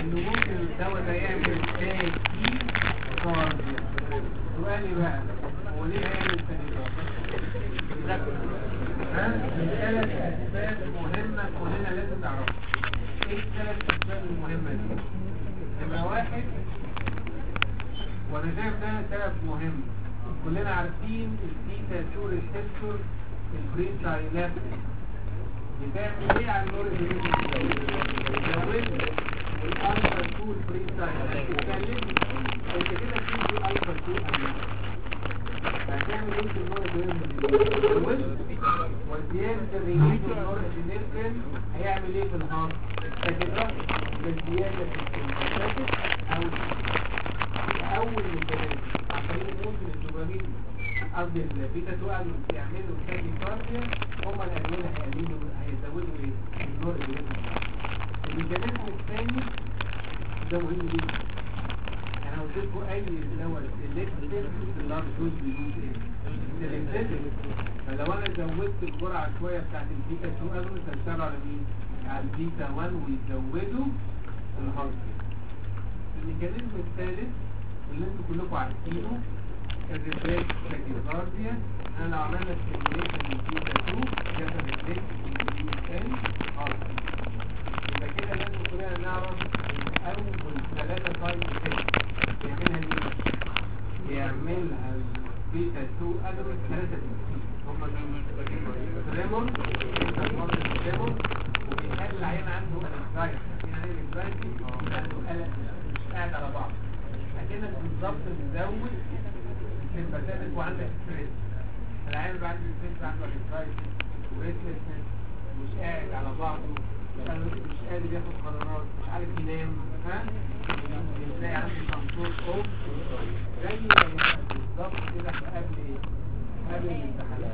انه ممكن الدواء ده يعمل تاكي كارديا سؤالي بقى هو ليه هيعمل تاكي ها ثلاث اسباب مهمه كلنا لازم نعرفها ايه الثلاث اسباب المهمه دي نمره واحد وانا شايف ده سبب مهم كلنا عارفين البيتا 2 ريسبتور البرين ساينابتيك بتعمل ايه على النور الزوجي والالفا 2 البرين ساينابتيك بتكلم انت كده في الفا 2 أمين. هتعمل ايه في النور الزوجي وزيادة الريليز النور الزوجي هيعمل ايه في الهارت فكده بالزيادة في السيمباتيك او اول ميكانيزم عن طريق ممكن الدوبامين قصدي البيتا 2 قالوا يعملوا تاكي كارديا هم الادويه هيقللوا هيزودوا ايه النور اللي الميكانيزم الثاني ده مهم جدا انا قلت لكم اي دواء سيلكتيف اللارج دوز بيدوز ايه سيلكتيف فلو انا زودت الجرعه شويه بتاعت البيتا 2 قالوا هيشتغلوا على مين على البيتا 1 ويزودوا الهارت الميكانيزم الثالث اللي انتوا كلكم عارفينه الريفلكس تاكيكارديا انا لو عملنا ستيميوليشن للبيتا 2 يحصل ريفلكس للبيتا هارت يبقى كده لازم كلنا نعرف ان اول ثلاثه سايد افكت بيعملها مين؟ بيعملها البيتا 2 ادرس ثلاثه هم تريمور تريمور وبيخلي العيان عنده انكزايتي يعني انكزايتي عنده قلق مش قاعد على بعض اكنك بالظبط مزود السمباتيك وعندك ستريس العيان اللي عنده ستريس عنده انكزايتي وريسلسنس مش قاعد على بعضه مش قادر ياخد قرارات مش عارف ينام ها تلاقي عنده كنترول اوف زي ما يبقى بالظبط كده احنا قبل ايه؟ قبل الامتحانات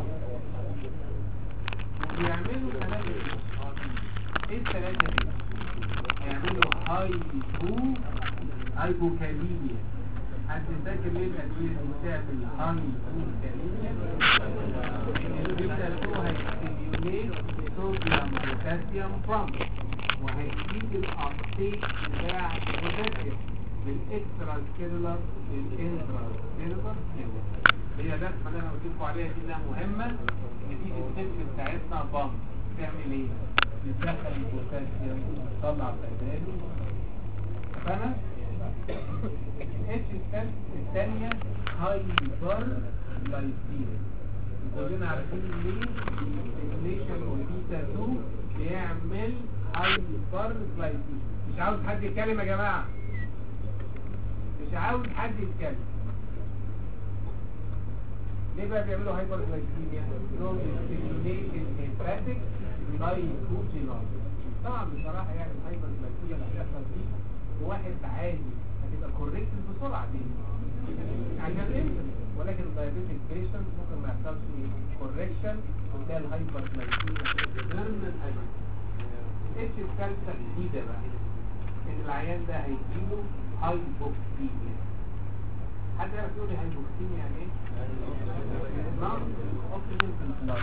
وبيعملوا ثلاثة ايه الثلاثة دي؟ هيعملوا هايبو هايبوكاليميا حد فاكر ليه الأدوية اللي بتعمل هايبوكاليميا؟ اللي بيبدأ له هيستيميوليت صوديوم بوتاسيوم بامب وهيزيد الابتيك بتاع البوتاسيوم بالاكسترا سكيلولار للانترا سكيلولار هي ده اللي انا قلت لكم عليها دي انها مهمه ان دي السيستم بتاعتنا بامب بتعمل ايه؟ بتدخل البوتاسيوم وتطلع بداله فانا الاتش الثانيه هايبر لايسيميا كلنا عارفين ليه الستيميوليشن والبيتا 2 بيعمل هايبر جلايسيميا مش عاوز حد يتكلم يا جماعه مش عاوز حد يتكلم ليه بقى بيعملوا هايبر جلايسيميا لهم ستيميوليت الهيباتيك لايكوجينال طبعا بصراحه يعني الهايبر جلايسيميا اللي هتحصل دي واحد عادي هتبقى كوريكت بسرعه دي عشان انسولين ولكن الدايابيتيك بيشنت ممكن ما يحصلش كوركشن وتلاقي الهايبر جلايسيميا نورمال هايبر الاتش الثالثه الجديده بقى ان العيان ده هيجيله هايبوكسيميا حد يعرف يقول لي هايبوكسيميا يعني ايه؟ نقص الاكسجين في البلاد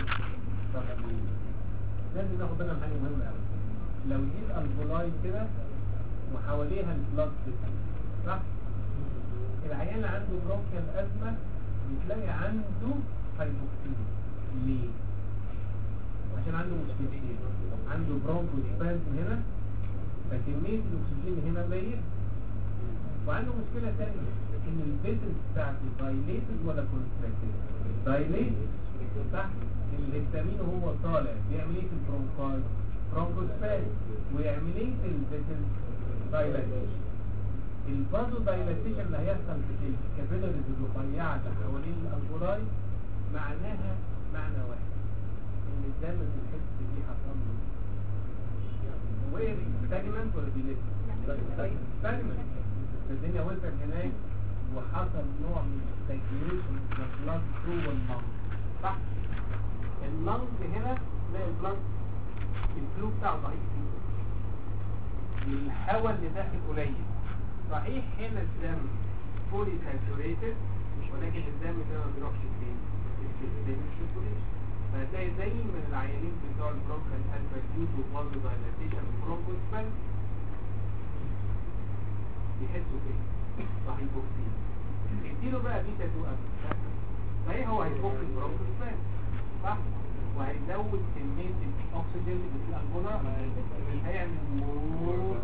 لازم ناخد بالنا من حاجه مهمه قوي لو دي الالفولاي كده وحواليها البلاد صح؟ العيان اللي عنده برونكيال ازمه بتلاقي عنده هايبوكسيميا ليه؟ عشان عنده مشكلتين عنده برونكو سبازم هنا فكمية الأكسجين هنا قليل وعنده مشكلة تانية إن البيتل بتاعته دايليتد ولا كونستراكتد دايليتد صح الهستامين وهو طالع بيعمل ايه في البرونكاي برونكوسبازم ويعمل ايه في البيتل دايلاتيشن الفازو دايلاتيشن اللي هيحصل في الكابيلاريز الرفيعة اللي حوالين الألفولاي معناها معنى واحد ان الدم في الحته دي حصل له وير ستاجمنت ولا ديليت ستاجمنت الدنيا وقفت هناك وحصل نوع من الستاجنيشن في البلاد جوه اللنج صح اللنج هنا تلاقي البلاد الفلو بتاعه ضعيف جدا الهواء اللي داخل قليل صحيح هنا الدم فولي ساتوريتد ولكن الدم ده ما بيروحش فين السيستم السيركوليشن فهتلاقي دايما العيانين بتوع البرونكال الفاكيوت وفازو دايلاتيشن والبرونكوسبان هيحسوا فيه وهيبوكسين اديله بقى بيتا 2 أجل صحيح هو هيفك البروكسفان صح وهيزود كمية الأكسجين اللي في الألبولا هيعمل مور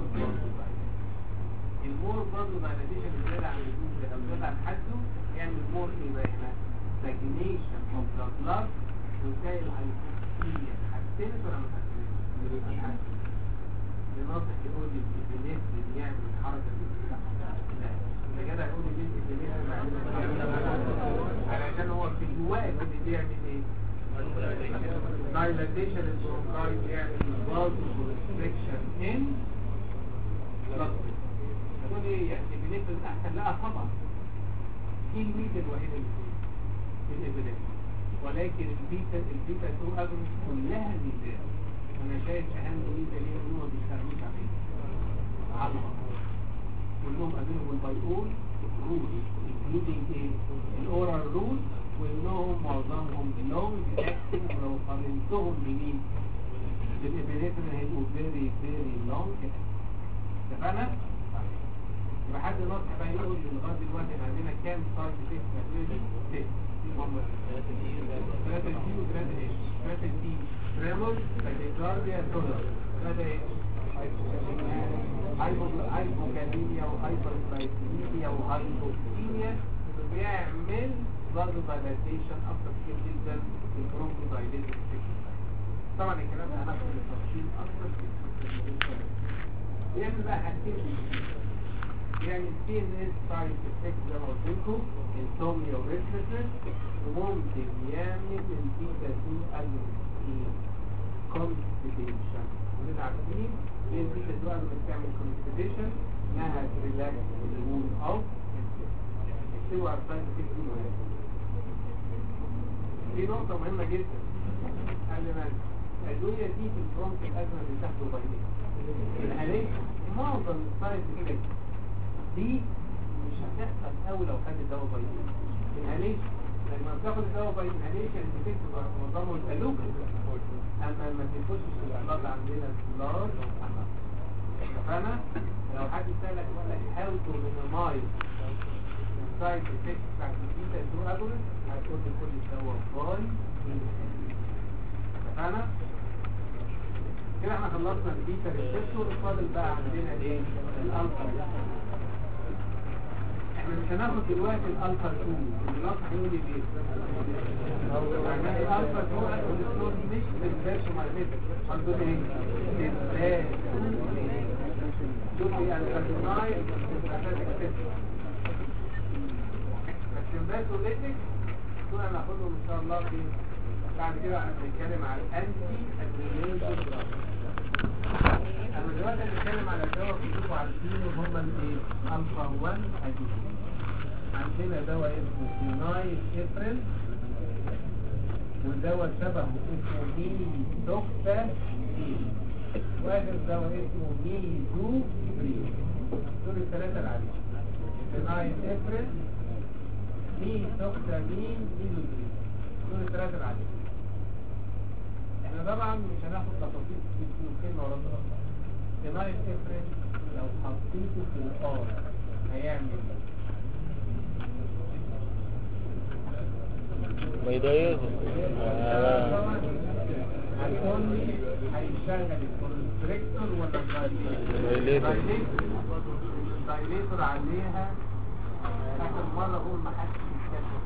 المور برضه فاليديشن اللي زاد عن اللزوم ده لو زاد عن حده يعمل مور ايه بقى هنا stagnation of the blood وتلاقي الهايبوكسيا حسنت ولا ما حسنتش؟ لناصح يقول لي البنات اللي يعمل الحركة دي لا ده كده هيقول لي بنت البنات علشان هو في الوقت اللي بيعمل ايه؟ dilatation البرونكاي بيعمل vaso constriction in blood تقول ايه يعني البنات احسن لا طبعا دي الميزه الوحيده اللي في الابنات ولكن البيتا البيتا 2 اجنس كلها ميزات انا شايف اهم ميزه ليه ان هم ما بيشتغلوش عليه على المطور كلهم افيلبل باي اول رول including ايه الاورال رول وانهم معظمهم لونج اكتنج ولو قارنتهم بمين بالابنفرين هيبقوا فيري فيري لونج اتفقنا؟ يبقى حد ناصح بقى يقول لي لغايه دلوقتي احنا عندنا كام سايد افكت ماتيريال؟ ست هم ثلاثة تي وثلاثة اتش ثلاثة تي تريمور تاكيكارديا تونر ثلاثة اتش هايبوكاليميا وهايبرسلايسيميا وهايبوكسيميا بيعمل برضه دايلاتيشن اكتر كتير جدا في البرونكو دايليتد طبعا الكلام ده هناخد بالتفصيل اكتر في بيعمل بقى حاجتين يعني السي ان اس سايد افكت زي ما قلت لكم انسوميا وريسلسنس وممكن يعمل البيتا 2 اجنس كونستيبيشن ونبقى عارفين ايه البيتا 2 اجنس بتعمل كونستيبيشن انها ريلاكس الوول او اكتبوا على السايد افكت دي مهمه دي نقطة مهمة جدا قبل ما الأدوية دي في الفرونت الأزمة اللي تحت وبعدين الآلية معظم السايد افكت دي مش هتحصل قوي لو خدت دواء بايدين الانهاليشن لما بتاخد الدواء بايدين بتبقى معظمه الالوك اما لما تخشش في البلاد عندنا البلاد فانا لو حد سالك وقال لك حاول تو مينيمايز السايد افكت بتاعت البيتا تو اجونست هتقول لي كل الدواء باي فانا كده احنا خلصنا البيتا ريسبتور فاضل بقى عندنا ايه الالفا احنا مش هناخد دلوقتي الالفا 2 النصح يقول لي ليه يعني الالفا 2 الكوليسترول مش بالفيرش ماجنتيك هنقول ايه بالفيرش شوف يعني كاربونايل بس الباسوليتك دول هناخدهم ان شاء الله في بعد كده هنتكلم على الانتي ادرينال اما دلوقتي هنتكلم على الدواء كلكم عارفينه هما الايه الفا 1 ادرينال عندنا دواء اسمه فينايل افرين ودواء شبهه اسمه ميلي دوكتا واخر دواء اسمه ميلي دو بري دول الثلاثة العادية فينايل افرين ميلي دوكتا مين ميلو بري دول الثلاثة العادية احنا طبعا مش هناخد تفاصيل كتير كلمة ولا غلط فينايل افرين لو حطيته في الار هيعمل ايه بيضايق هيقول لي هيشغل الكونستريكتور ولا Dilator. الدايليتور عليها اخر مره اقول ما حدش يتكلم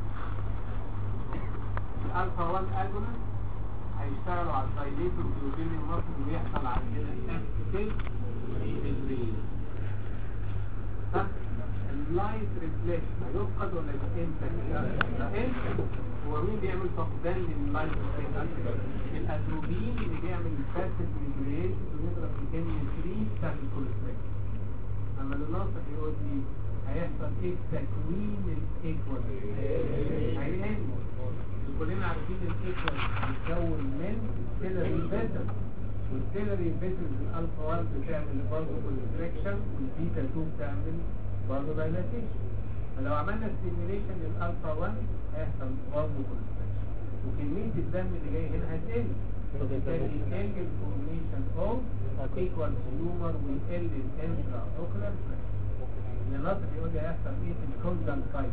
الالفا 1 اجونست هيشتغلوا على الدايليتور بيوبيلي المصري ويحصل عندنا اكتيف البرين صح اللايت ريفليكشن هيفقد ولا يبقى هو مين بيعمل فقدان لللايت ريفليكشن الاتروبين اللي بيعمل الفاسد ريجوليشن ويضرب الكيمياء 3 بتاعت الكوليسترول اما الناصح يقول لي هيحصل ايه تكوين الايكوال هينمو كلنا عارفين الايكوال بيتكون من سيلري فيتر والسيلري فيتر الالفا 1 بتعمل برضه كونستريكشن والبيتا 2 بتعمل برضه دايلاتيشن فلو عملنا ستيميوليشن للالفا 1 هيحصل برضه كونستريكشن وكميه الدم اللي جاي هنا هتقل فبالتالي يقل الفورميشن اوف ايكوال هيومر ويقل الانترا اوكلر ان النظر يقول لي هيحصل ايه في الكونجنكتايف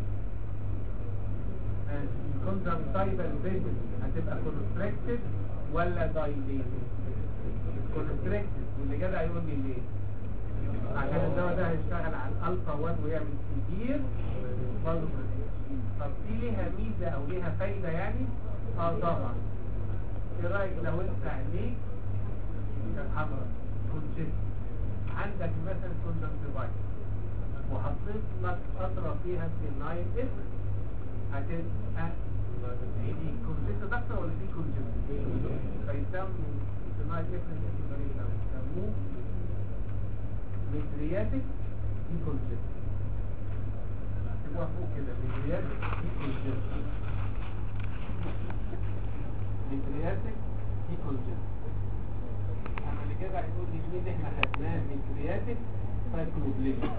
الكونجنكتايفال فيزل هتبقى كونستريكتد ولا دايليتد كونستريكتد واللي جدع يقول لي ليه عشان الدواء ده هيشتغل على الالفا 1 ويعمل كتير برضه طب دي ليها ميزه او ليها فايده يعني اه طبعا ايه رايك لو انت عينيك كانت حمراء كونجست عندك مثلا كونجنكتيفايت وحطيت لك قطره فيها سينايل اس هتبقى هي دي كونجست اكتر ولا دي كونجست فيسموا سينايل اس يسموه مترياتك دي كونجست تبقى فوق كده مترياتك دي كونجست مترياتك دي كونجست اما اللي كده هيقول لي مين اللي احنا خدناه مترياتك سايكلوبليجن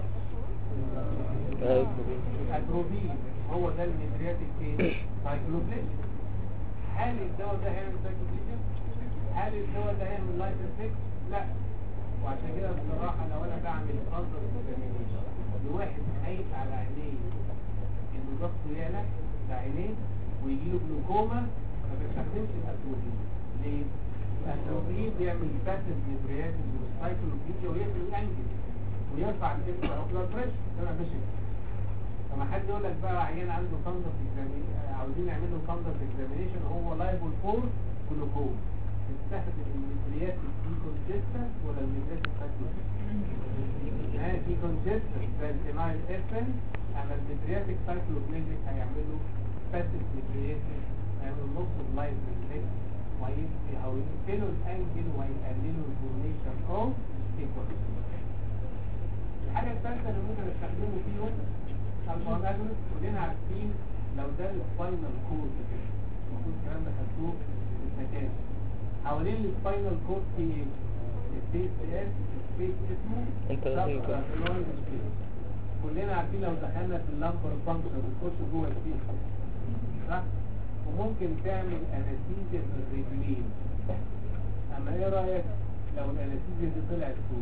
اتروبين هو ده المترياتك ايه سايكلوبليجن هل الدواء ده هيعمل سايكلوبليجن هل الدواء ده هيعمل لايف افكت لا وعشان كده بصراحة لو انا بعمل انظر اكزامينيشن لواحد خايف على عينيه انه ضغطه يعلى على عينيه ويجي له جلوكوما ما بستخدمش الاتروبين ليه؟ الاتروبين بيعمل باسيف نيبرياتس وسايكلوبيديا ويقفل الانجل ويرفع الانتر اوكلار بريشر ده ما بيش فما حد يقول لك بقى عيان عنده كاندر عاوزين نعمل له كاندر اكزامينيشن هو لايبل فور جلوكوما تستخدم المثليات في كونجستنس ولا المثليات السايكلوبليجيك في كونجستنس زي الفينايل افن اما المثلياتك سايكلوبليجيك هيعملوا باسيف مثلياتك هيعملوا نص بلايف ريفلكس وهيقفلوا الانجل وهيقللوا الفورميشن اوف سيكونس الحاجة الثالثة اللي ممكن استخدمه فيهم الفارماجونس كلنا عارفين لو ده الفاينل كود كده المفروض الكلام ده خدتوه في السكاشن حوالين السباينال كورد في سبيس اس سبيس اسمه Interleukin. subcarotenoid space. كلنا عارفين لو دخلنا في اللامبر فانكشن بنخش جوه السبيس صح وممكن تعمل انستيزيا في الرجلين اما ايه رايك لو الانستيزيا دي طلعت فوق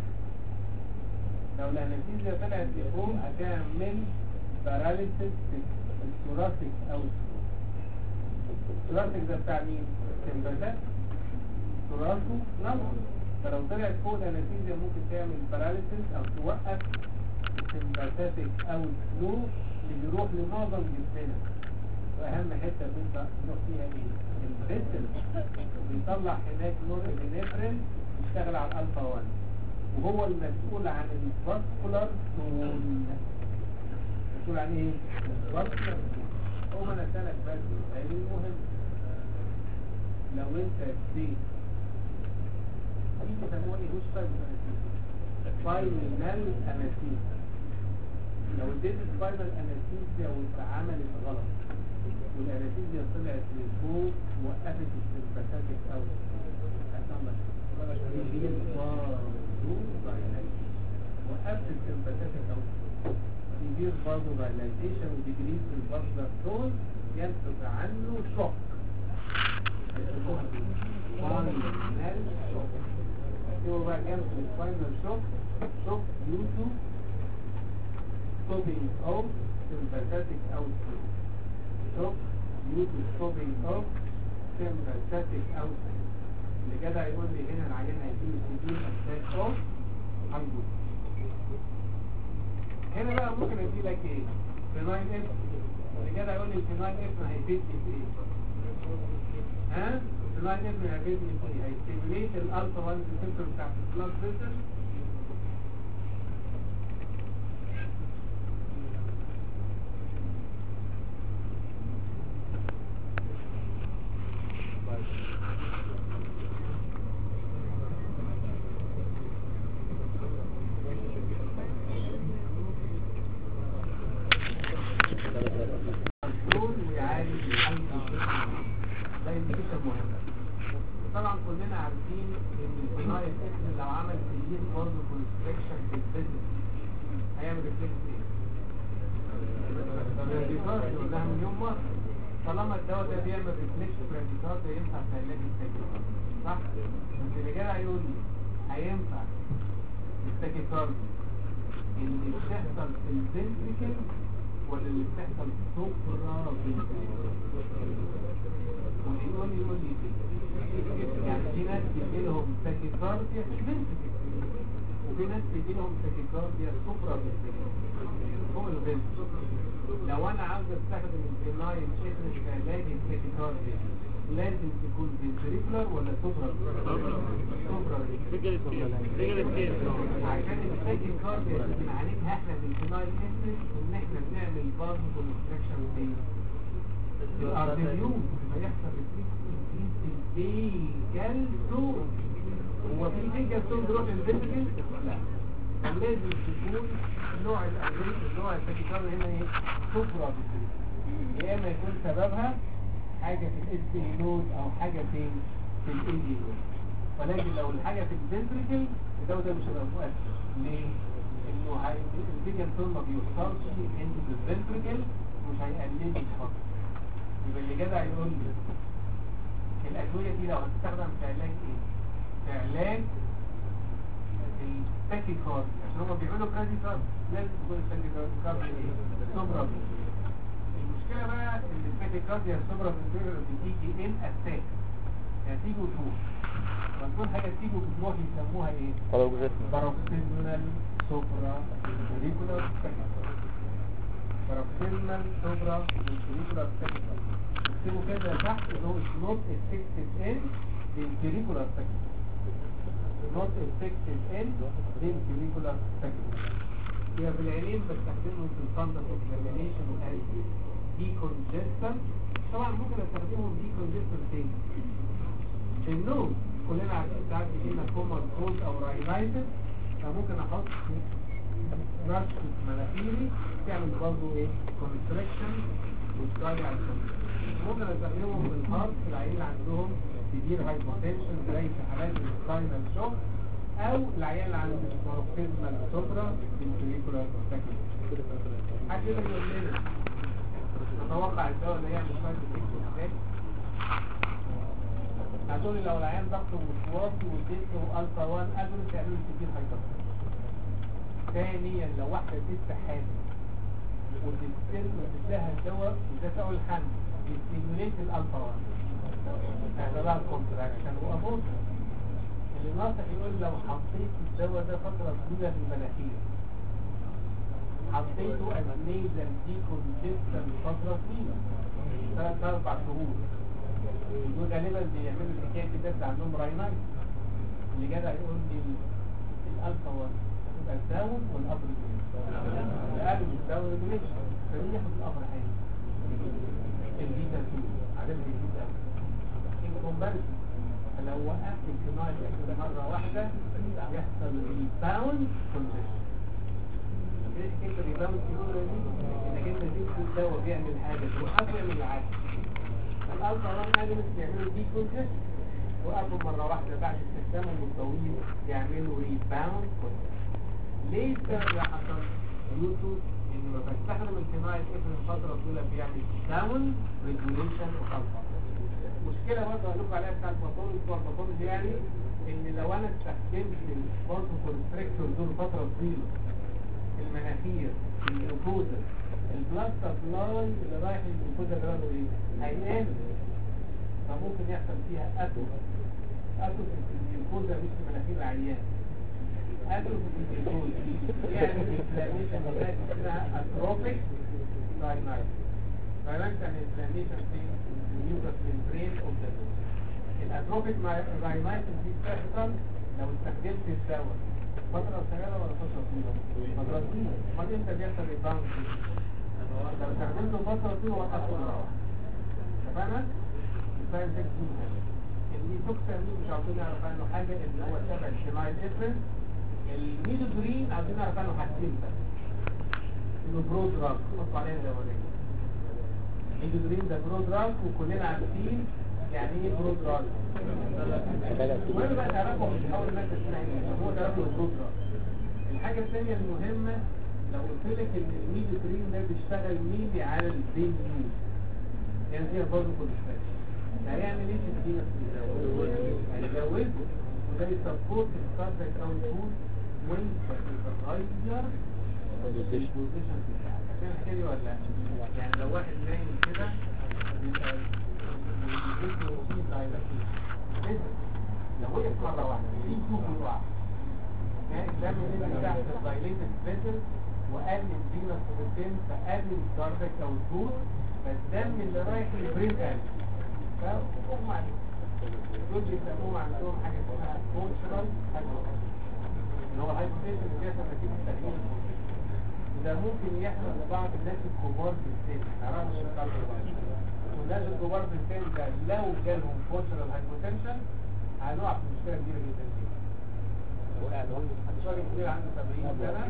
لو الانستيزيا طلعت لفوق هتعمل باراليسيس في الثوراسيك او الثوراسيك ده بتاع مين؟ السمباتات تراسه نمر فلو طلعت فوق الانستيزيا ممكن تعمل باراليسيس او توقف السمباتاتيك او الفلو اللي بيروح لمعظم جسمنا واهم حته بنبقى نروح فيها ايه الفيسل بيطلع هناك نور النفرين يشتغل على الالفا 1 وهو المسؤول عن الفاسكولار تون مسؤول عن ايه الفاسكولار هو انا اسالك بس سؤال مهم لو انت اديت دي بيسموها ايه مش فاينل انستيزيا لو اديت الفاينل انستيزيا واتعملت غلط والانستيزيا طلعت لفوق وقفت السمباتيك او وقفت السمباتيك او يدير برضه فايلايزيشن وديجريز في البشرة تون ينتج عنه شوك فاينل شوك هو بقى جنب الفاينل شوك شوك due to stopping of sympathetic output shock due to stopping of sympathetic output اللي جدع يقول لي هنا العيان هيجيب سيدين اتاك اوف عنده هنا بقى ممكن ادي لك ايه فيناين اف اللي جدع يقول لي الفيناين اف هيفيدني في ايه ها الفيناين اف هيفيدني في ايه هيستيميليت الالفا 1 ريسبتور بتاعت البلاد فيسل كنترول ويعالج الحالة ده انديكيشن مهمة طبعا كلنا عارفين ان الفينايل اكس لو عمل سيين برضه كونستريكشن في البيزنس هيعمل ريفلكس ايه؟ راديكارد قلناها من يوم مرة طالما الدواء ده بيعمل ريفلكس في راديكارد ينفع في علاج التاكيكارد صح؟ بس اللي جاي هيقول لي هينفع التاكيكارد اللي بتحصل في الفنتريكل ولا اللي بتحصل سوبرا واللي يقول لي يقول لي يعني في ناس بيجي لهم تاكيكارديا في الفنتريكل وفي ناس بيجي لهم تاكيكارديا سوبرا فوق الفنتريكل لو انا عاوز استخدم الفينايل افرج في علاج التاكيكارديا لازم تكون فنتريكولار ولا سوبرا سوبرا عشان السايكل كارديا اللي بنعالجها احنا بالفينايل افرج ان احنا بنعمل بازو كونستراكشن في الارتريول فيحصل انكريز في الفيجال تون هو في فيجال تون بيروح للفيجال لا لازم تكون نوع الأدوية نوع التكيكار هنا ايه سوبرا يا اما يكون سببها حاجة في الاس نود او حاجة في في الاي نود ولكن لو الحاجة في الفنتريكل الدواء ده مش هيبقى مؤثر ليه؟ انه هي الفيجن تون ما بيوصلش انت الفنتريكل مش هيقلل لي خالص يبقى اللي جدع يقول لي الادوية دي لو هتستخدم في علاج ايه؟ في علاج التاكي كارد عشان هم بيعملوا برادي كارد لازم تكون التاكي كارد ايه؟ سوبرا المشكلة بقى ان التاكي كارد يا سوبرا بتيجي ان اتاك يعني تيجي وتروح وتكون حاجة تيجي وتروح يسموها ايه؟ باروكسيزمال سوبرا فينتريكولار تاكيكارد باروكسيزمال سوبرا فينتريكولار تاكيكارد اكتبوا كده تحت اللي هو نوت افكتيف ان فينتريكولار تاكيكارد not effective in ventricular tachycardia هي في العينين بستخدمهم في الفندق examination وقال decongestant طبعا ممكن استخدمهم decongestant فين؟ في النوم كلنا عارفين ساعات بيجينا كومن كولد او راينايتس فممكن احط رشة مناخيري تعمل برضه ايه؟ كونستريكشن وتراجع على ممكن استخدمهم في الهارت في العيين اللي عندهم تدير هايبوتنشن زي في حالات السباينال شوك او العيان اللي عنده باروكسيزمال سوبرا فينتريكولار تاكي حد يقدر يقول لنا اتوقع الدواء اللي هي مش فاكر ازاي هتقول لي لو العيان ضغطه مش واطي واديته الفا 1 اجنس يعمل له كتير هايبوتنشن ثانيا لو واحده ست حامل وتستلم وتديها الدواء وده تقول الحمل يستيموليت الالفا 1 هذا بقى الكونتراكشن وابوت اللي ناصح يقول لو حطيت الدواء ده فترة طويلة في المناخير حطيته ازنيزا دي كونجستن فترة طويلة ثلاث اربع شهور دول غالبا بيعملوا الحكاية كده اللي عندهم راينايت اللي جدع يقول لي الالفا 1 هتبقى الداون والابر اقل من الداون ريجوليشن فمين ياخد الابر حاجة البيتا 2 عدد البيتا كومباريسون فلو وقفت الكناية كده مرة واحدة يحصل ريباوند كونجيشن ليش كده ريباوند كونجيشن انك انت تديك الدواء بيعمل حاجة توقفه يعمل العكس فالالفا 1 اجنس بيعملوا دي كونجيشن وقفوا مرة واحدة بعد استخدامهم الطويل يعملوا ريباوند كونجيشن ليه السبب ده حصل؟ يوتو ان لما بستخدم الكناية افرض فترة طويلة بيعمل داون ريجوليشن وخلطة مشكلة برضه هقول لكم عليها بتاع الباطول بتوع الباطول دي يعني ان لو انا استخدمت البارتو كونستريكتور دول فترة طويلة في المناخير في الجلوكوزا البلاد سبلاي اللي رايح للجلوكوزا ده له ايه؟ هينام فممكن يحصل فيها اتو اتو في الجلوكوزا مش في مناخير العيان اتو في الجلوكوزا يعني انفلاميشن هناك اسمها اتروبيك راينايتس راينايتس يعني انفلاميشن في النيوكلس ميمبرين اوف ذا الاتروبيك راينايتس دي بتحصل لو استخدمت الدواء فترة قصيرة ولا فترة طويلة؟ فترة طويلة امال امتى بيحصل ريباوند لو استخدمته فترة طويلة وقفته مرة واحدة اتفقنا؟ الساين افكت دي مهمة الميثوكسامين مش عاوزين نعرف عنه حاجة اللي هو تبع الشمايل افرن الميدوجرين عاوزين نعرف عنه حاجتين بس انه برو دراج حطوا عليها الاولانية الميدوجرين ده برو دراج وكلنا عارفين يعني ايه برو دراج المهم بقى تعرفوا مش اول ماده اسمها ايه هو تعرفوا البرو دراج الحاجه الثانيه المهمه لو قلت لك ان الميدوجرين ده بيشتغل ميلي على البين نيوز يعني فيها برضه كوليسترول هيعمل ايه في الدين هيزوده وده يسبورت الكاربك اوت فود وانت بتغير البوزيشن بتاعك فاهم الحكايه دي ولا لا؟ يعني لو واحد نايم كده بيبقى جسمه فيه دايلاتيشن لو وقف مره واحده في تشوف يقع يعني الدم اللي تحت الدايليتد فيزل وقلل الفينس بروتين فقلل الكارديك او الجول فالدم اللي رايح للبرين قل فهم عليه دول بيسموهم عندهم حاجه اسمها فونكشنال اللي هو الهايبوتنشن اللي بيحصل نتيجه تغيير الفونكشن ده ممكن يحصل لبعض الناس الكبار في السن نعرفش الكارديو والناس الكبار في السن ده لو جالهم فونكشنال هايبوتنشن هنقع في مشكله كبيره جدا فيه راجل كبير عنده 70 سنه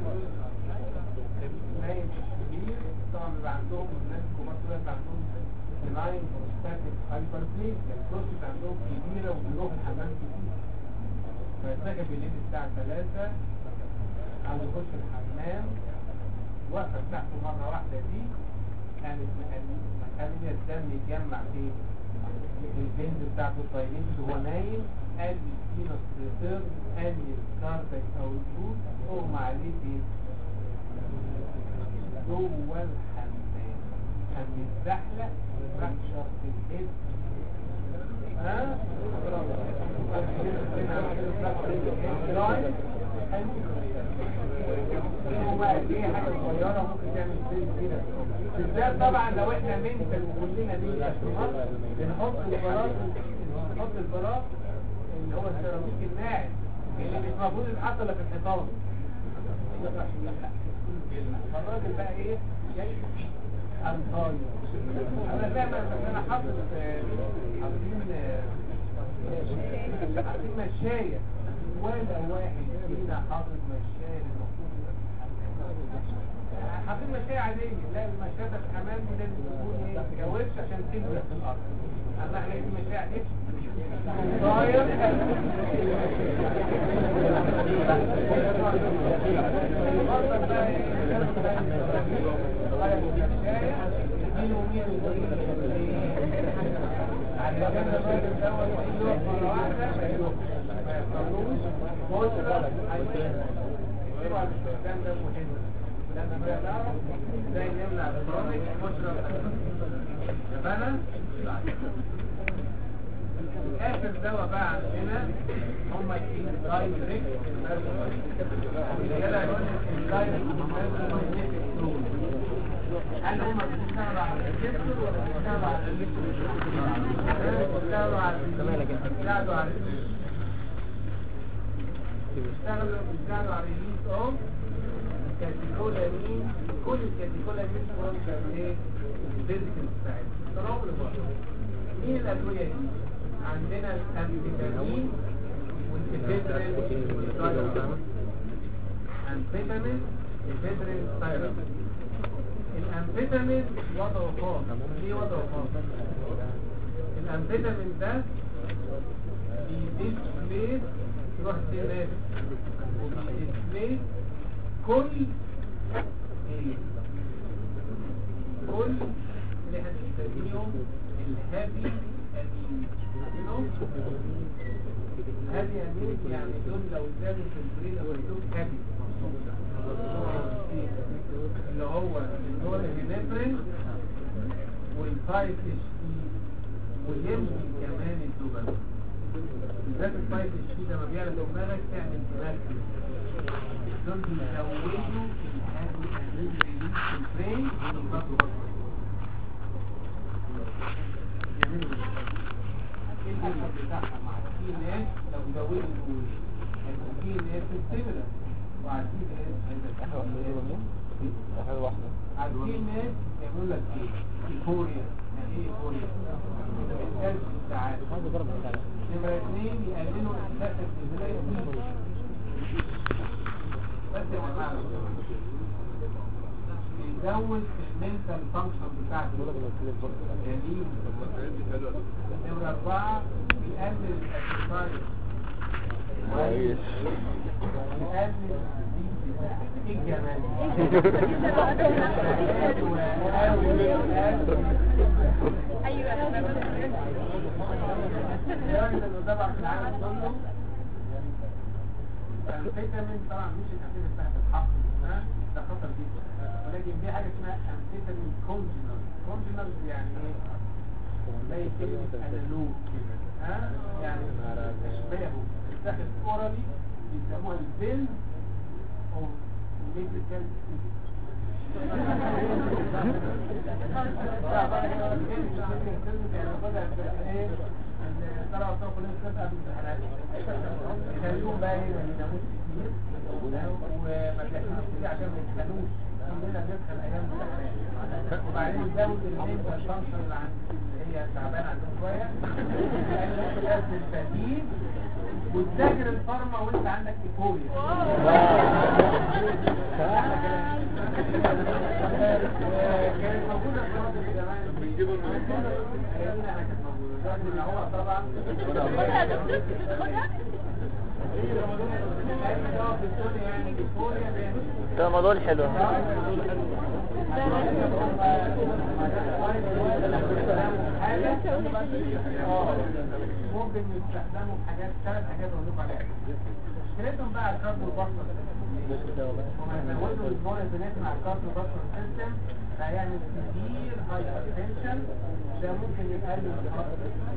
نايم في السرير طبعا بيبقى عندهم الناس الكبار دول بيبقى عندهم بناين بروستاتيك هايبربليك البروستات عندهم كبيره وبيروحوا الحمام كتير فاتسجى بالليل الساعه 3 عاوز يخش الحمام وقفه بتاعته مره واحده دي كانت مخليه الدم يتجمع في البنز بتاعته الطيبين وهو نايم قال الفينوس ريتيرن قال الكارتك او الفوت اغمى عليه في جوه الحمام كان متزحلق فراكشر في الهيد ها؟ ايه حاجه صغيره ممكن تعمل زي كده بالذات طبعا لو احنا منتل وكلنا نيجي بنحط البلاط بنحط البلاط اللي هو السيراميك الناعم اللي مش المفروض يتحط الا في الحيطان فالراجل بقى ايه جاي انطايا انا دايما بس انا حاطط حاطين حاطين مشاية ولا واحد فينا حاطط مشاية المفروض يبقى في الحمام حاطين مشاية عادية لا المشاية في الحمام دي لازم تكون ايه جاوبش عشان تنزل في الارض اما احنا دي مشاية عادية طاير اخر دواء بقى عندنا هم الدايركت كده يقول الدايركت هل هم بيشتغلوا على الريسبتور ولا بيشتغلوا على الريسبتور؟ بيشتغلوا على بيشتغلوا على بيشتغلوا بيشتغلوا على الريليز اوف كاتيكولامين كل الكاتيكولامين برومشن ايه؟ الفيزيكال بتاعتها تراب لبره مين الادويه دي؟ عندنا الامفيتامين والإفيدرين والثايرويد أمفيتامين إفيدرين ثايرويد الأمفيتامين وضعه خاص ليه وضعه خاص؟ الأمفيتامين ده بيديسبليس يروح السينات وبيديسبليس كل ايه كل اللي احنا بنسميهم الهابي امين هابي امين يعني دول لو زادوا في البرين او الدوك هابي اللي هو النور هينفرين والفايف اتش تي ويمكن كمان الدوبل بالذات الفايف اتش تي لما بيعلى دماغك تعمل دماغ دول بيزودوا الهابي امين ريليس في البرين ويضغطوا بطل يعملوا ايه الاثر بتاعها مع التي ناس لو زودوا الدول هيبقى في ناس ستيمولا وعلى التي ناس حاجة واحدة عارفين ناس يعملوا لك ايه ايفوريا يعني ايه ايفوريا الانتاج السعاده هذا ضرب مثلا نمرة اثنين يقللوا احساس الازاي بس يا جماعه بيزود المنتال فانكشن بتاعته جميل نمرة أربعة بيقلل الأكسرايز كويس بيقلل الزيت بتاعك ايه الجمال لدرجة انه طبعا في العالم كله الامفيتامين طبعا مش الامفيتامين بتاعت الحق ها ده خطر جدا ولكن في حاجه اسمها امفيتامين كونجنال كونجنال يعني ايه؟ زي كلمه انالوج ها يعني اشباهه بتتاخد اورالي بيسموها البيل او ميديكال يخلوهم بقى ايه ما يناموش كتير وما تلاقيش كتير عشان ما يتخانوش كلنا بندخل ايام الامتحانات وبعدين يزود المينت الفانكشن اللي عند اللي هي تعبانه عندهم شويه لازم البديل وتذاكر الفارما وانت عندك ايفوريا كانت موجوده في وقت زمان بيجيبوا انا كانت موجوده ده اللي هو طبعا ده موضوع حلو ممكن يستخدموا في حاجات ثلاث حاجات اقول لكم عليها مشكلتهم بقى الكارد والبصر وما يزودوا البوليزنات مع الكارد والبصر سيستم فيعمل كتير هايبرتنشن ده ممكن يقلل الخطر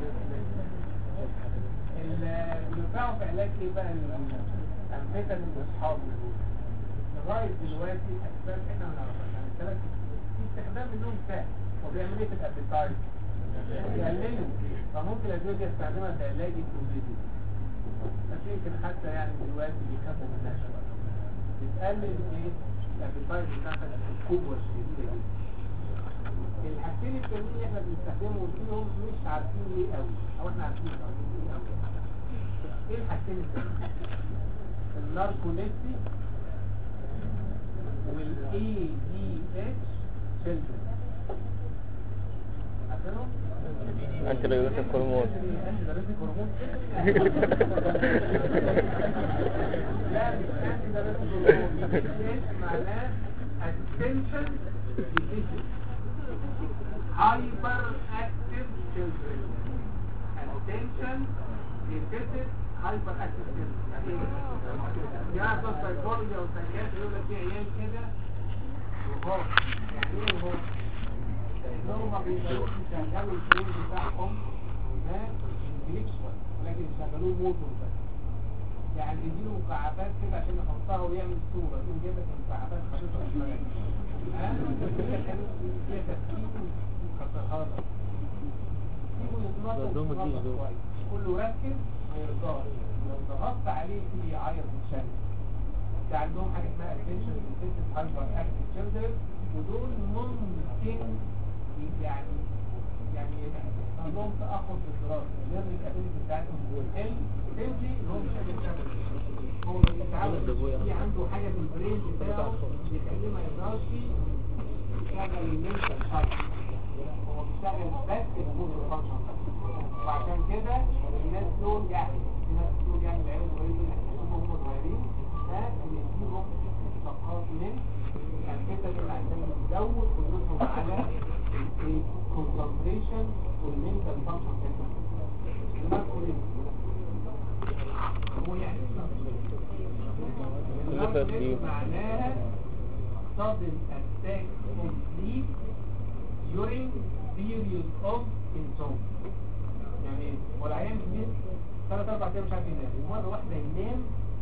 اللي بينفعوا في علاج ايه بقى الامفيتامين واصحابه دول لغايه دلوقتي اسباب احنا ما نعرفهاش يعني ثلاث في استخدام منهم سهل وبيعمل ايه في الابيتايت يقللوا فممكن الادويه دي استخدمها في علاج الاوبيزيتي بس يمكن حتى يعني دلوقتي بيخافوا منها شويه بتقلل ايه الابيتايت بتاعتك القوه الشديده جدا الحاجتين التانيين احنا بنستخدمهم فيهم مش عارفين ليه قوي او احنا عارفين ليه قوي ايه الحاجتين التانيين الناركوليسي والاي دي اتش children عارفينهم؟ انت لا يوسف هرمون انت درست هرمون لا مش انت درست هرمون معناه attention deficit hyperactive children attention deficit hyperactive children يعني ايه؟ يعني بتوع psychology او psychiatry يقول لك في عيال كده وهو يعني ايه وهو؟ انهم ما بيقدروش يشغلوا البرين بتاعهم ها انتلكشوال ولكن يشغلوه موتور بس يعني يديله مكعبات كده عشان يحطها ويعمل صوره يقوم جايب لك المكعبات حاططها في الشغل ها فيها تفكيك ومكسرها لك سيبه يتنطط دوم ويتنطط الجيش دول. كويس كله ركز ما يرضاش لو ضغطت عليه يبتدي يعيط ويتشنج ده عندهم حاجه اسمها attention deficit hyperactive children ودول ممكن يعني يعني عندهم تأخر في الدراسة لازم الابيلتي بتاعتهم بتقل تمشي اللي هو مش قادر يشتغل هو بيتعود في عنده حاجة في البرين بتاعه بيخليه ما يقدرش يشغل المنتال فانكشن هو بيشتغل بس الموتور فانكشن وعشان كده الناس دول يعني الناس دول يعني العيال الصغيرين اللي احنا هم صغيرين ها بنديهم طاقات من الكتل عشان يزود قدرتهم على الكونسنتريشن والمنتال فانكشن هو يعني الترتيب. معناها sudden attack of sleep during period of insomnia يعني ايه؟ هو العيان بينام ثلاث اربع ايام مش عارف ينام ومره واحده ينام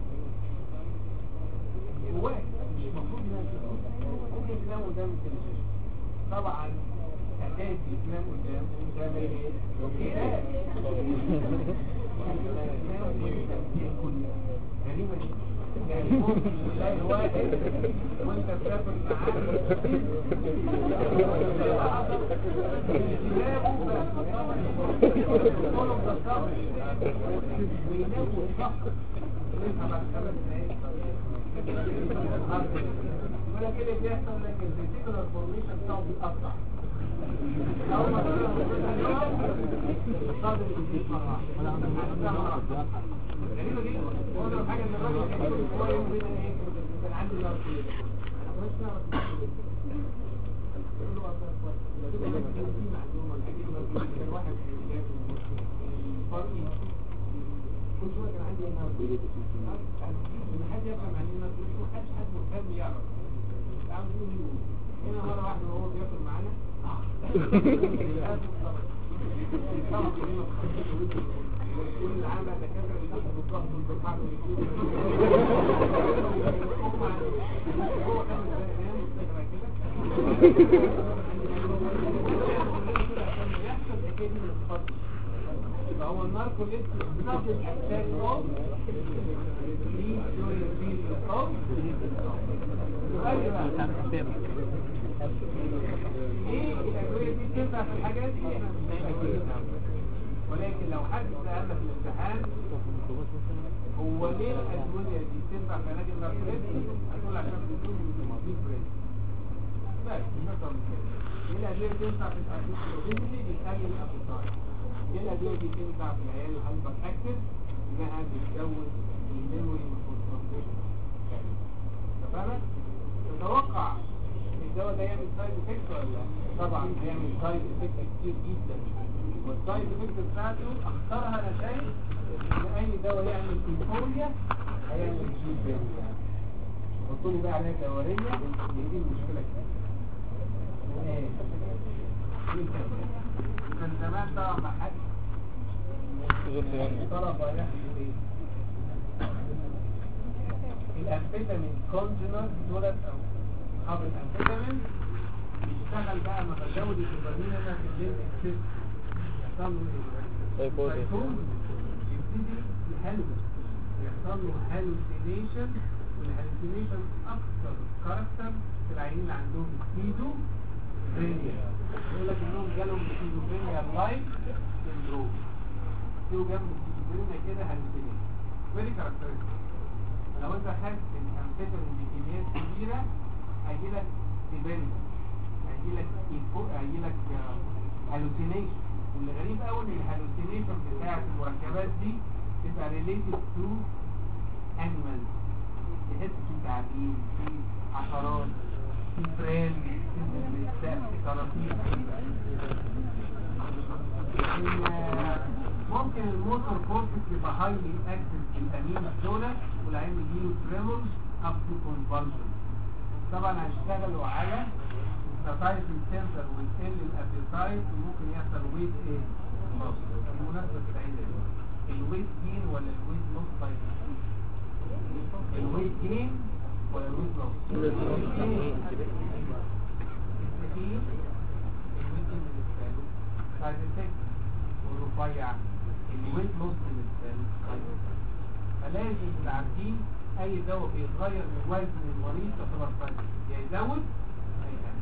واحد مش المفروض ينام كده ممكن ينام قدام التلفزيون طبعا اساسي ينام قدام قدام ايه؟ كتاب ينام وانت بتاكل غريبه جدا يعني ممكن تلاقي واحد وانت بتاكل معاه ويناموا الشخص يصحى بعد خمس دقايق يقول لك ايه اللي بيحصل لك الفيتيكولار فورميشن بتاعه بيتقطع اول ما تقول الصدر بيزيد مره واحده غريبه جدا هو ده حاجه ان الراجل كان يقول هو يوم بين ايه كان عندي نار كده مش نعرف يقول له اصلا كويس يقول لك في معلومه كده كان واحد جاي فرقي كل شويه كان عندي نار حد يفهم عن النار ما حدش حد مهتم يعرف عم يقول يقول هنا مره واحده وهو بياكل معانا كل العالم بقى دكاتره اللي تحت الضغط والضغط هو كان بينام مستقرا كده فهو الناركوليست بناخد اتاك اوف ايه الادويه دي تنفع في الحاجات دي احنا مش متاكدين ولكن لو حد سالنا في الامتحان هو ليه الادويه دي تنفع في علاج الناركوليست هنقول عشان بتكون بتماطيل بريد بس مش اكتر من كده ايه الادويه اللي تنفع في الابيتي بتقلل الابيتايت ايه الادويه دي تنفع في العيال الهايبر اكتف انها بتزود الميموري والكونسنتريشن تمام تتوقع ان الدواء ده يعمل سايد افكت ولا لا طبعا هيعمل سايد افكت كتير جدا والسايد افكت بتاعته اخطرها انا شايف ان اي دواء يعمل ايفوريا هيعمل جيل يعني حطوا لي بقى عليها دوريه هي دي المشكله كده ايه كان زمان طبعا ما حد طلب يحصل ايه الانفيتامين كونجنر دولت او اصحاب الانفيتامين بيشتغل بقى مع زود الدوبامين هنا في الليل اكسس يحصل له ايه؟ سايكوزيس. سايكوزيس. يبتدي يهلوس يحصل له هالوسينيشن والهالوسينيشن اكثر كاركتر في العيانين اللي عندهم سكيزو فرينيا يقول لك انهم جالهم سكيزوفرينيا لايف سندروم يجوا جنب السكيزوفرينيا كده هالوسينيشن فيري كاركترستيك لو انت خدت الامفيتامين بكميات كبيره هيجي لك ديبندنس هيجي لك هيجي لك هالوسينيشن واللي غريب قوي ان الهالوسينيشن بتاعت المركبات دي تبقى ريليتد تو انيمالز تحس في تعابين في عشرات في فران تنزل من السقف كراطيس ممكن الموتور كورتكس يبقى هايلي اكتف في الامين دولت والعين يجيله تريمورز اب تو كونفالجن طبعا هيشتغلوا على الساتايت سنتر ويتقل الابيتايت وممكن يحصل ويت ايه؟ loss. بالمناسبه السعيده دي الويت جين ولا الويت لوس طيب؟ الويت جين ولا الويت لوس؟ الويت جين الويت جين بالنسبه له سايد افكت والرفيع الويت لوس بالنسبه له سايد افكت فلازم نبقى عارفين اي دواء بيغير من وزن المريض تعتبر سايد افكت يا يزود يا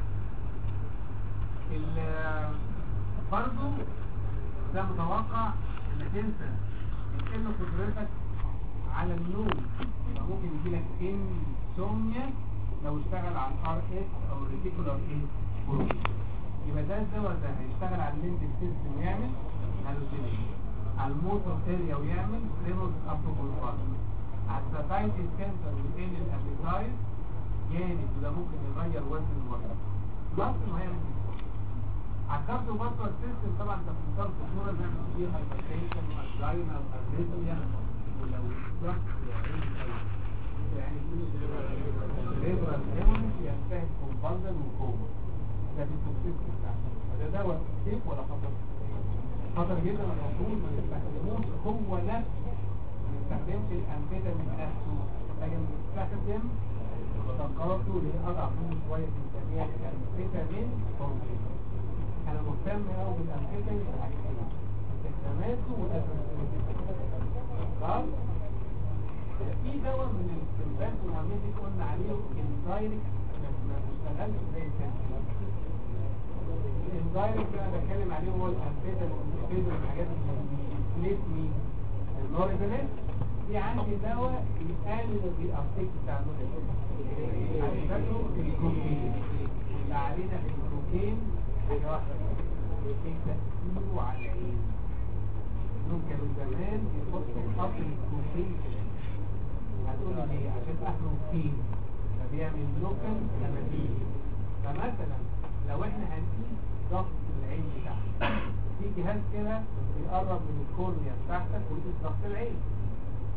يقلل ال- برضه ده متوقع انك انت يتم قدرتك على النوم فممكن يجيلك انسوميا لو اشتغل على الار اس او الريتيكولار ايه بروتين يبقى ده الدواء ده هيشتغل على الليمبيك سيستم ويعمل هالوسينيشن على الموتور اريا ويعمل رينوز ابروكولفات على الساتايتي سنتر ويقل الابيتايت جامد وده ممكن يغير وزن المريض بس ما هيعمل على الكارديو فاسكولار سيستم طبعا انت في منتهى الخطوره بنعمل فيه هايبرتنشن وانجينا واريثميا ولو ضغط يعني يعني ريفرال هيموريج ينتهي كونفالجن وكوما ده التوكسيستي بتاعته فده دواء سيف ولا خطر؟ خطر جدا المفروض ما نستخدموش هو نفسه ما نستخدمش الانفيتامين نفسه لكن نستخدم طاقاته اللي هي اضعف منه شويه بنسميها الانفيتامين كونجنت انا مهتم قوي بالانفيتامين في حاجتين استخداماته والادويه خلاص في دواء من الكلمات والهرمونات دي قلنا عليه اندايركت ما بيشتغلش زي الكلمات الاندايركت اللي انا بتكلم عليه هو الانفيتامين والانفيتامين والحاجات اللي بتليت مين النوريبينيت في عندي دواء يقلل الابتيك بتاع النوريبينيت على شكله الكوكين اللي علينا في الكوكين حاجه واحده ايه تاثيره على العين انهم كانوا زمان يحطوا قطر الكوكين في العين هتقول لي ليه عشان احنا فين فبيعمل لوكال لمدين فمثلا لو احنا هنقيس ضغط العين بتاعتك في جهاز كده بيقرب من الكورنيا بتاعتك ويقيس ضغط العين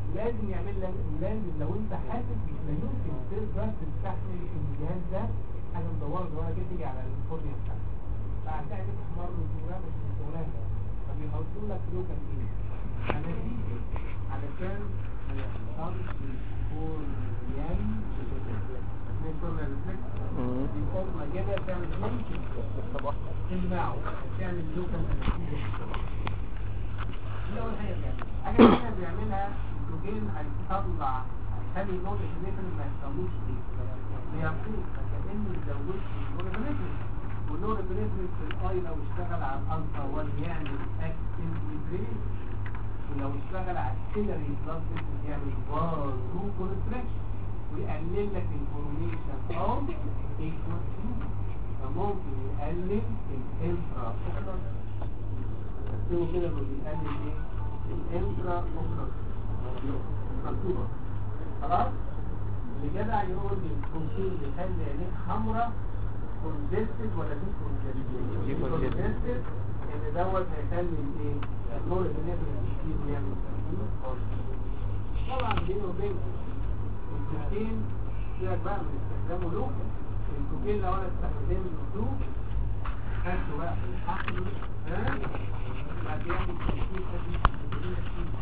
لازم يعمل لك لازم لو انت حاسس مش لا يمكن تقدر تستحمل الجهاز ده حاجه مدوره صغيره كده تيجي على الكورنيا بتاعتك فهتلاقي تحمر الصغيره مش من الشغلانه فبيحطوا لك لوكال ايه انستيزيا علشان ما يحصلش الكورنيال الكورنيال ريفلكس مم. بيقوم كده تعمل ممكن الصباح تمنعه تعمل لوكال انستيزيا في الصباح دي اول حاجه بيعملها حاجه ثانيه بيعملها الكوكين هيطلع هيخلي النور الجنيتر ما يحصلوش ايه بيعطيك فكأنه يزودش النور الجنيتر والنور الجنيتر في الاي لو اشتغل على الالفا 1 يعمل اكتيف بريد ولو اشتغل على السيلري بلاد فيسل يعمل بازو كونستراكشن ويقلل لك الفورميشن اوف ايكوال فممكن يقلل الانترا اوكلر هو كده ما بيقلل ايه الانترا اوكلر مكتوبه خلاص اللي جدع يقول لي الكونسيل بيخلي عينيك حمراء كونجستد ولا دي كونجستد دي congested. كونجستد ان دوت هيخلي الايه النور اللي نازل من الجسم يعمل تركيز خالص طبعا بينه وبينكم الكوكين سيبك بقى من استخدامه له الكوكين لو انا استخدمته له خدته بقى في الحقل ها يبقى بيعمل تركيز ادي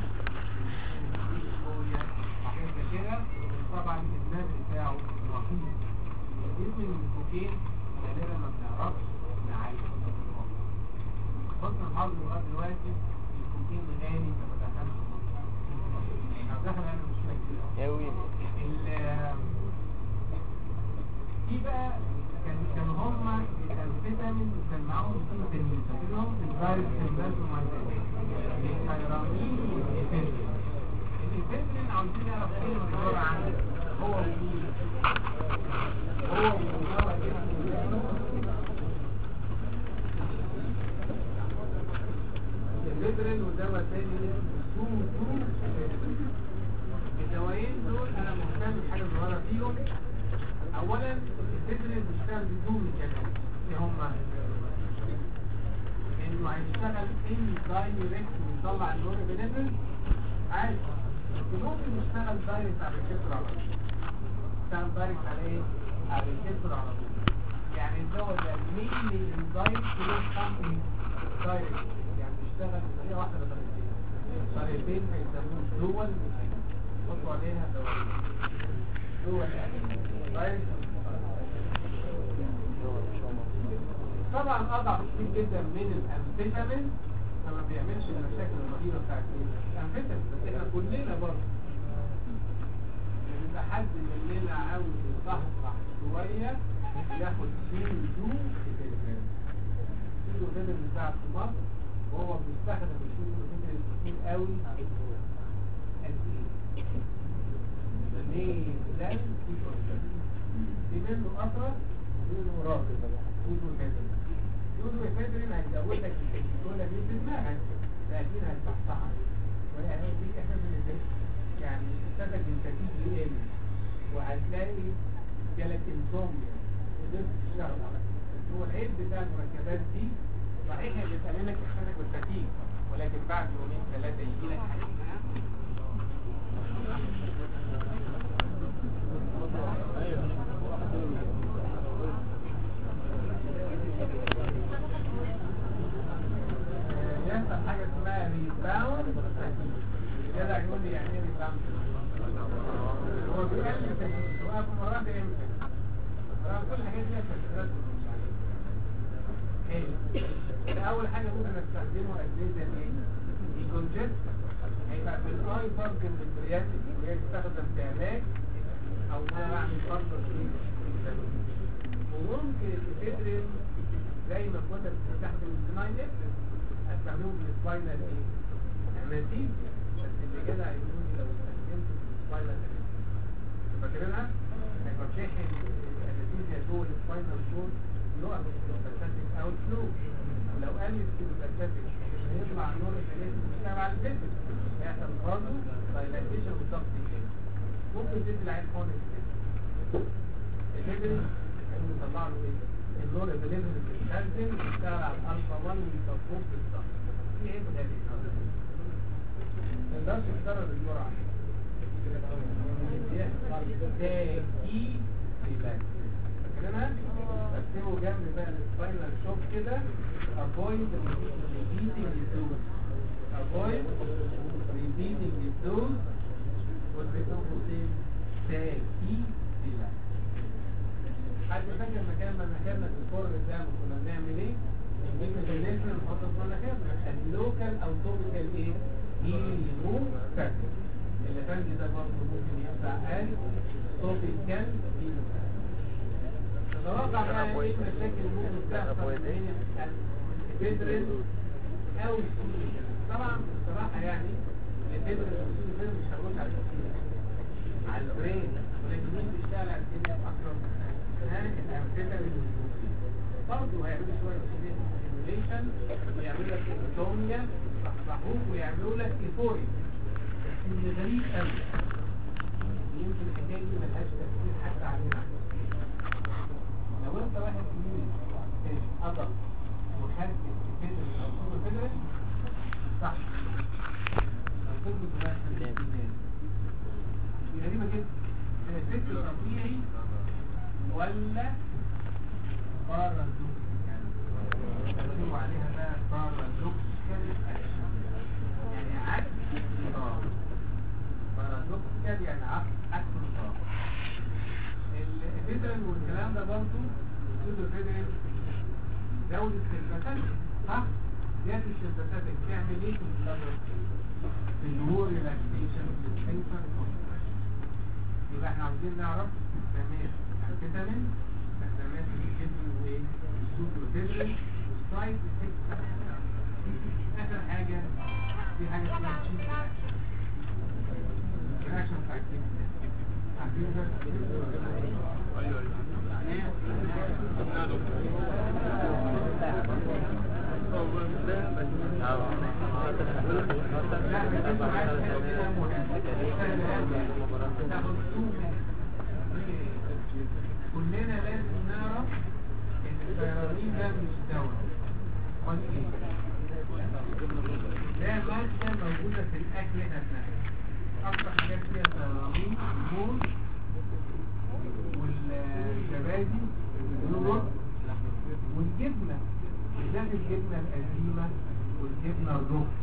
كده طبعا الناس بتاعه رهيب الجسم من الكوكين غالبا ما بنعرفش نعالجه حسن الحظ لغايه دلوقتي الكوكين غالي فما دخلش لو دخل انا مش فاكر قوي ال- في بقى كان كانوا هم الفيتامين وكان معاهم فيتامين فاكرهم الفيروس سيمبلات ومعدات الحيرانين والإفنتين الإفنتين عاوزين نعرف ايه المدار عنه هو مين هو مجرد الفيترين ودواء تاني اسمه تو تو الدوايين دول انا مهتم بحاجه صغيره فيهم اولا الفيترين بيشتغل بدون ميكانيزم ايه هما انه هيشتغل ان دايركت ويطلع النور بنزل عادي بس ممكن يشتغل دايركت على الكسر على طول يشتغل دايركت على ايه؟ على الكسر على طول يعني الدواء ده مينلي دايركت سمثينج دايركت يعني بيشتغل بطريقه واحده ولا طريقتين طريقتين هيسموه دول حطوا عليها دواء دول يعني دايركت طبعا اضعف كتير جدا من الامفيتامين فما بيعملش المشاكل الرهيبه بتاعت ايه الامفيتامين بس احنا كلنا برضه بيبقى حد مننا عاوز يصحصح شويه ياخد سين دو سين دو فيتامين بتاع في مصر وهو بيستخدم السين دو فيتامين كتير قوي قد ايه؟ ليه لازم في منه اطرس ومنه راجل يودو فيتامين يودو فيتامين هيزود لك الكولا دي في دماغك لكن هتصحصحك ويعني دي احساس اللي يعني احساسك بالتركيز يقل وهتلاقي جالك انسوميا قدرت تشتغل على كده. هو العيب بتاع المركبات دي صحيح هي بتقلل لك احساسك بالتركيز ولكن بعد يومين ثلاثه يجي لك حاجه يحصل حاجة اسمها ريباوند كده يقول لي يعني ايه ريباوند هو بيقلل التركيز وقف مرات امتى طبعا كل الحاجات دي تفسيرات ايه اول حاجة ممكن استخدمه ادريزا ايه الكونجست هيبقى في الاي فرق من البرياتيك ويستخدم في علاج او انا بعمل فرق في وممكن الافيدرين زي ما كنت بتستخدم السناين استخدمه في السباينال ايه انستيزيا بس اللي كده هيقول لي لو استخدمت في السباينال انستيزيا فاكرينها هيبقى بتشحن الانستيزيا جوه السباينال كورد يقف السيمباثيك اوت فلو ولو قل السيمباثيك هيطلع النور الثلاثي بيشتغل على الجسم هيحصل برضه دايلاتيشن وسبستيشن ممكن تدي العين خالص كده الفكرة انه يطلع له ايه النور اللي نزل بيتخزن يشتغل على الالفا 1 ويصفوه بالظبط في عيب غريب ما تقدرش تكرر الجرعه تاكي ريلاكس فاكرينها؟ اكتبوا جنب بقى السباينال شوك كده avoid repeating the dose avoid repeating the dose والبيتوفو ايه؟ تاكي ريلاكس حد فاكر مكان ما مكاننا في الفرن بتاعنا كنا بنعمل ايه؟ نجيب الجنازه ونحط في مكاننا اللوكال او توبيكال ايه؟ هيمو فاكر اللي فانجي ده برضه ممكن يطلع قال توبيكال هيمو تتوقع بقى ايه المشاكل اللي ممكن تحصل بين الفيدرين او السوري طبعا بصراحه يعني الفيدرين والسوري مش هنقول على التفكير على البرين ولكن مين بيشتغل على الدنيا اكتر الامثله برضه هيعملوا شويه سيميوليشن ويعملوا لك اوتوميا يصحصحوك ويعملوا لك ايفوري بس اللي غريب قوي يمكن الحكايه دي ملهاش تاثير حتى علينا لو انت واحد كبير قدر وخدت الفيدر او صوره فيدر صح لو كنت دلوقتي دي غريبه جدا الفكر طبيعي ولا بارادوكسيكال بيقولوا عليها بقى بارادوكسيكال اكشن يعني عكس النظام بارادوكسيكال يعني عكس عكس النظام الفيدرال والكلام ده برضه السودو فيدرال زود السلبسات صح؟ زيادة السلبسات بتعمل ايه في البلد؟ في النور ريلاكسيشن في السنسر يبقى احنا عاوزين نعرف استخدامات الفيتامين استخدامات الكيدني والسوبر فيدرال والسايد افكت اخر حاجه في حاجه اسمها تشيز رياكشن فاكتور عارفين ده؟ كلنا لازم نعرف ان السيرامين ده مش دواء امال ايه ده مادة موجودة في الاكل نفسها اكتر حاجات فيها سيرامين الموز والزبادي واليوغurt والجبنة بالذات الجبنة القديمة والجبنة الرخص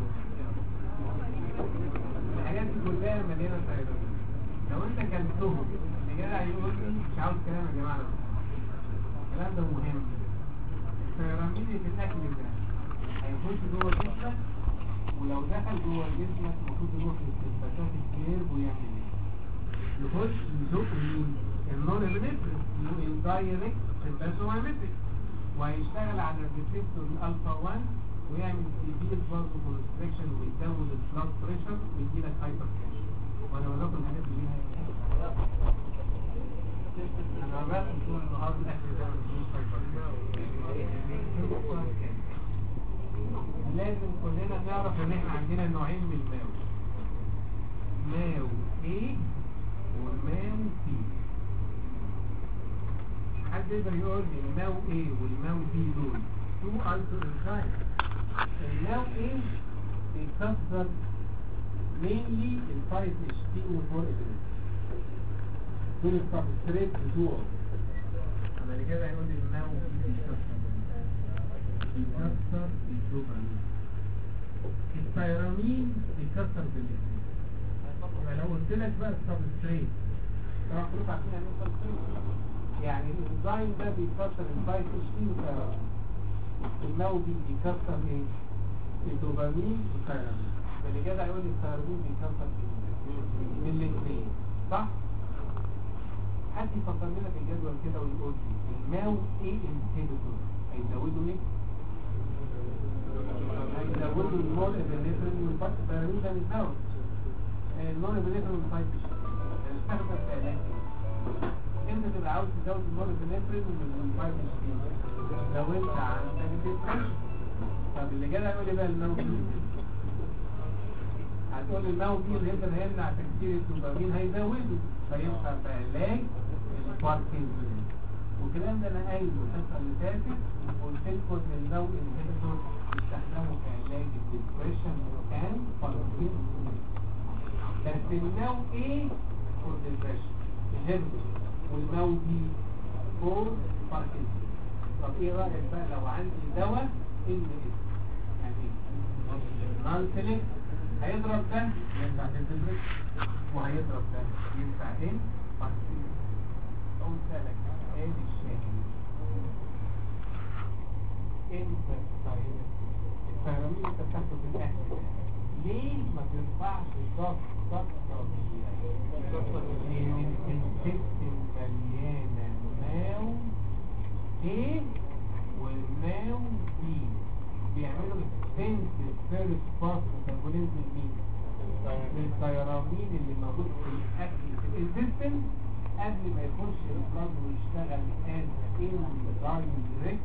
الحاجات دي كلها مليانة سيرامين لو انت كلتهم الرجالة هيقول لي مش عاوز كلام يا جماعة لو الكلام ده مهم السيرامين اللي في الاكل ده هيخش جوه جسمك ولو دخل جوه جسمك المفروض يروح للسلفاتات الكير ويعمل ايه؟ يخش يزق مين؟ النون ابنفرس يدايركت سلفاتوميمتريك وهيشتغل على الريسبتور الالفا 1 ويعمل سيفير برضه كونستريكشن ويزود البلاد بريشر ويجي لك هايبر تنشن وانا بقول لكم الحاجات اللي ليها انا بقى طول النهار الاكل ده مش لازم كلنا نعرف ان احنا عندنا نوعين من الماو ماو A والماو C حد يقدر يقول لي الماو A والماو B دول تو التر انزايم الماو A بيكسر mainly ال 5 HTO4 element دول السبستريت بتوعه اما اللي كده هيقول لي الماو B بيكسر بيكسر الدوبامين الثيرامين بيكسر بالاثنين يبقى لو قلت لك بقى السبستريت طبعا كلكم عارفين يعني ايه سبستريت يعني الانزيم ده بيكسر الفايت اتش دي والثيرامين الماو دي بيكسر ايه؟ الدوبامين والثيرامين اللي كده هيقول لي الثيرامين بيكسر من الاثنين صح؟ حد يفكر لنا في الجدول كده ويقول لي الماو ايه انهبيتور هيزودوا ايه؟ هيزودوا النون ابنفرين والثيرامين ده مش دواء النون ابنفرين والفايت هنستخدم في علاج انت تبقى عاوز تزود النون ابنفرين والفايت لو انت عندك ديبريشن طب اللي جاي هيقول لي بقى الماو دي هتقول لي الماو دي اللي انت هيمنع تكسير الدوبامين هيزوده فينفع في علاج الباركنسون والكلام ده انا قايله الحصه اللي فاتت وقلت لكم ان الماو انهبيتور بيستخدموا في علاج الديبريشن كان باركنسون بس الماو ايه فور ديبريشن الهيبتو والماو بي فور باركنسون طب ايه رايك بقى لو عندي دواء ان اس يعني نون سيلكت هيضرب ده ينفع تدبريشن وهيضرب ده ينفع ايه باركنسون قلت لك ايه الشاهد انت الثيرامين الثيرامين انت بتاخده في الاكل ليه ما ترفعش ضغط ضغط طبيعي لان السيستم مليانه ماو ايه والماو بي بيعملوا اكستنسيف فيرست باس ميتابوليزم مين الثيرامين اللي موجود في الاكل في السيستم قبل ما يخش البلاد ويشتغل از ان دايركت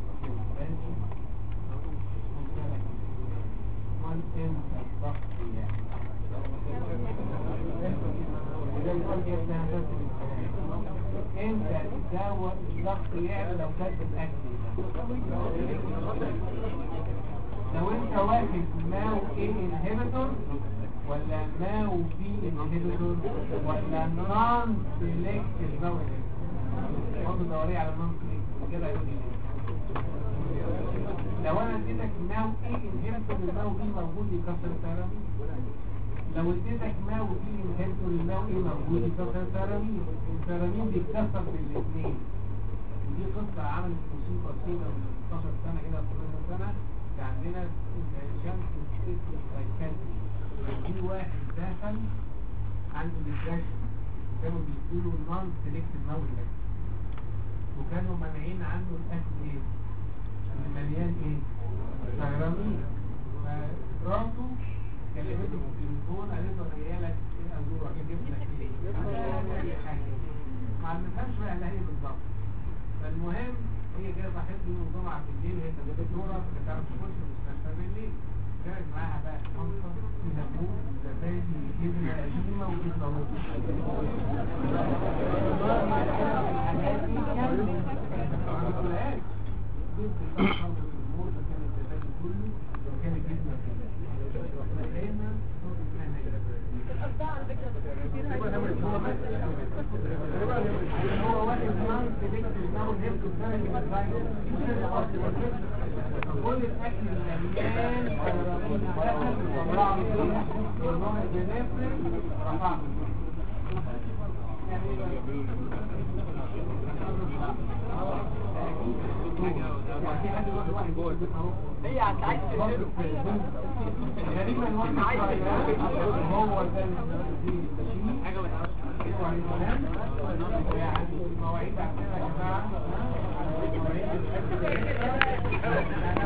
من انت الضغط يعني وده يقول لي انها تنزل انت تداوى الضغط يعلى لو كانت الاكل ده لو انت واخد ماو ايه انهبيتور ولا ماو بي انهبيتور ولا نون سيلكتيف ماو انهبيتور برضه دوريه على نون سيلكتيف كده يقول لي لو انا اديتك ماو ايه انهبيتور الماو بي موجود يكسر الثيرامين لو اديتك ماو بي انهبيتور الماو ايه موجود يكسر الثيرامين الثيرامين بيتكسر بالاثنين ودي قصه عملت مصيبه كده من 16 سنه كده 18 سنه كان عندنا شمس اسمه سايكاتري في واحد دخل عنده ديبريشن كانوا بيقولوا نون سيلكتيف ماول وكانوا مانعين عنه الاكل ايه اللي مليان ايه سيراميك فمراته كلمته في التليفون قالت له جايه لك ايه ازور اجيب لك ايه اي حاجه ما عرفتهاش بقى اللي هي بالظبط فالمهم هي كده صحيت يوم الجمعه بالليل هي كانت دكتوره كانت تخش المستشفى بالليل كانت معاها بقى خمسه ليمون زبادي جبنه قديمه وجبنه الحاجات دي كانت ما عملتهاش جبت بقى خمسه ليمون وكان الزبادي كله وكان الجبنه كله لقينا صوت هو واحد نان سيلكتيف ناو هيبتو كل الاكل المليان حيوانين دخل وطلعوا فيه والنوع الجنافر رفعه هي عايز غريبا الواحد هو ده حاجه يعني المواعيد عندنا يا جماعه مواعيد